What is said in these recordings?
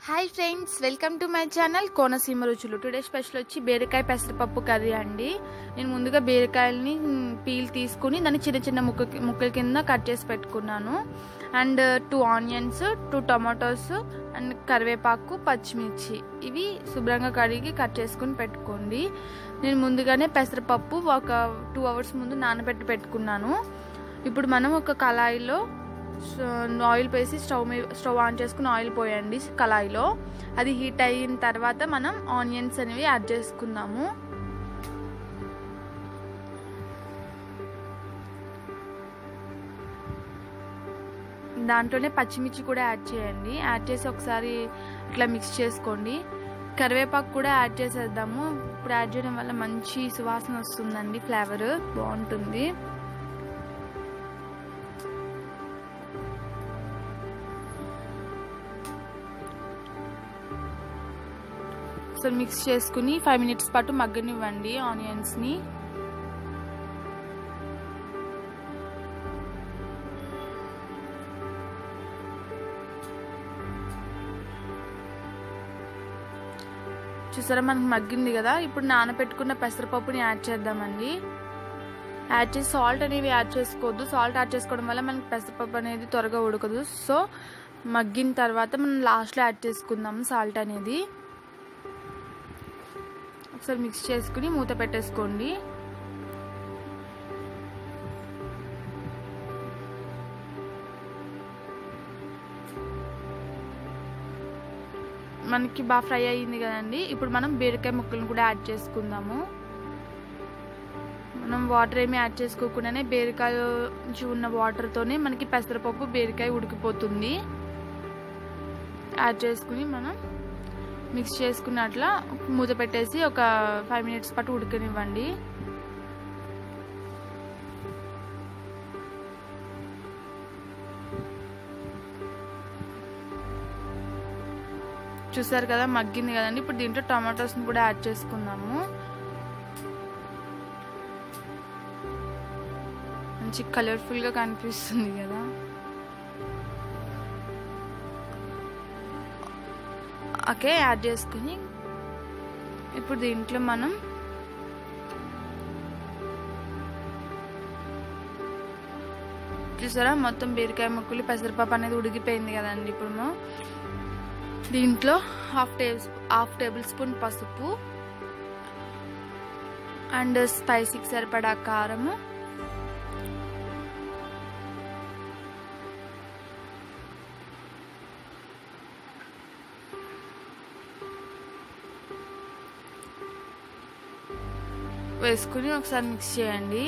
hi friends welcome to my channel Konaseema రుచులు today special వచ్చి బీరకాయ పెసరపప్పు కర్రీ అండి నేను ముందుగా బీరకాయలని పీల్ తీసుకుని దాన్ని చిన్న చిన్న ముక్క ముక్కల కింద కట్ చేసి పెట్టుకున్నాను and two onions two tomatoes and కరివేపాకు పచ్చిమిర్చి ఇవి శుభ్రంగా కడిగి కట్ చేసుకుని పెట్టుకోండి నేను ముందుగానే పెసరపప్పు ఒక టూ అవర్స్ ముందు నానబెట్టి పెట్టుకున్నాను ఇప్పుడు మనం ఒక కళాయిలో ఆయిల్ వేసి స్టవ్ మీద స్టవ్ ఆన్ చేసుకుని ఆయిల్ పోయండి కళాయిలో అది హీట్ అయిన తర్వాత మనం ఆనియన్స్ అనేవి యాడ్ చేసుకుందాము దాంట్లోనే పచ్చిమిర్చి కూడా యాడ్ చేయండి యాడ్ చేసి ఒకసారి ఇట్లా మిక్స్ చేసుకోండి కరివేపాకు కూడా యాడ్ చేసేద్దాము ఇప్పుడు యాడ్ చేయడం వల్ల మంచి సువాసన వస్తుందండి ఫ్లేవర్ బాగుంటుంది సో మిక్స్ చేసుకుని ఫైవ్ మినిట్స్ పాటు మగ్గనివ్వండి ఆనియన్స్ని చూసారా మనకు మగ్గింది కదా ఇప్పుడు నానబెట్టుకున్న పెసరపప్పుని యాడ్ చేద్దామండి యాడ్ చేసి సాల్ట్ అనేవి యాడ్ చేసుకోవద్దు సాల్ట్ యాడ్ చేసుకోవడం వల్ల మనకి పెసరపప్పు అనేది త్వరగా ఉడకదు సో మగ్గిన తర్వాత మనం లాస్ట్లో యాడ్ చేసుకుందాం సాల్ట్ అనేది ఒకసారి మిక్స్ చేసుకుని మూత పెట్టేసుకోండి మనకి బాగా ఫ్రై అయ్యింది కదండి ఇప్పుడు మనం బీరకాయ ముక్కలను కూడా యాడ్ చేసుకుందాము మనం వాటర్ ఏమి యాడ్ చేసుకోకుండానే బీరకాయ నుంచి ఉన్న వాటర్తోనే మనకి పెసరపప్పు బీరకాయ ఉడికిపోతుంది యాడ్ చేసుకుని మనం మిక్స్ చేసుకున్నట్ల మూత పెట్టేసి ఒక ఫైవ్ మినిట్స్ పాటు ఉడకనివ్వండి చూసారు కదా మగ్గింది కదండి ఇప్పుడు దీంట్లో టమాటోస్ని కూడా యాడ్ చేసుకుందాము మంచి కలర్ఫుల్గా కనిపిస్తుంది కదా ఓకే యాడ్ చేసుకుని ఇప్పుడు దీంట్లో మనం చూసారా మొత్తం బీరకాయ ముక్కలు పెసరపప్పు అనేది ఉడికిపోయింది కదండి ఇప్పుడు దీంట్లో half table half tablespoon పసుపు అండ్ స్పైసీకి సరిపడా కారము వేసుకుని ఒకసారి మిక్స్ చేయండి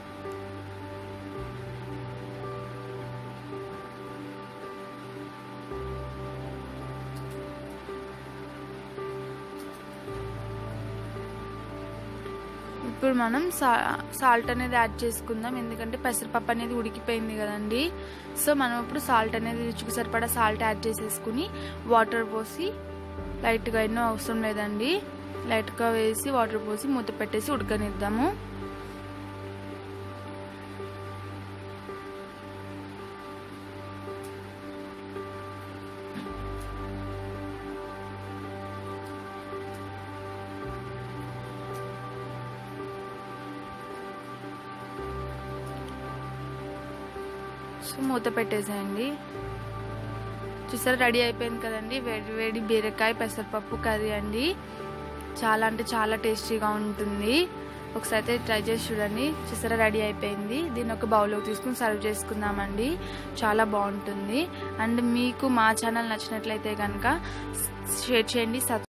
ఇప్పుడు మనం సా సాల్ట్ అనేది యాడ్ చేసుకుందాం ఎందుకంటే పెసరపప్పు అనేది ఉడికిపోయింది కదండి సో మనం ఇప్పుడు సాల్ట్ అనేది రుచికి సరిపడా సాల్ట్ యాడ్ చేసేసుకుని వాటర్ పోసి లైట్గా ఎన్నో అవసరం లేదండి లైట్గా వేసి వాటర్ పోసి మూత పెట్టేసి ఉడకనిద్దాము సో మూత పెట్టేసేయండి చూసారా రెడీ అయిపోయింది కదండి వేడి వేడి బీరకాయ పెసరపప్పు కర్రీ అండి చాలా అంటే చాలా టేస్టీగా ఉంటుంది ఒకసారి అయితే ట్రై చేసి చూడండి చూసారా రెడీ అయిపోయింది దీన్ని ఒక బౌల్లోకి తీసుకుని సర్వ్ చేసుకుందామండి చాలా బాగుంటుంది అండ్ మీకు మా ఛానల్ నచ్చినట్లయితే కనుక షేర్ చేయండి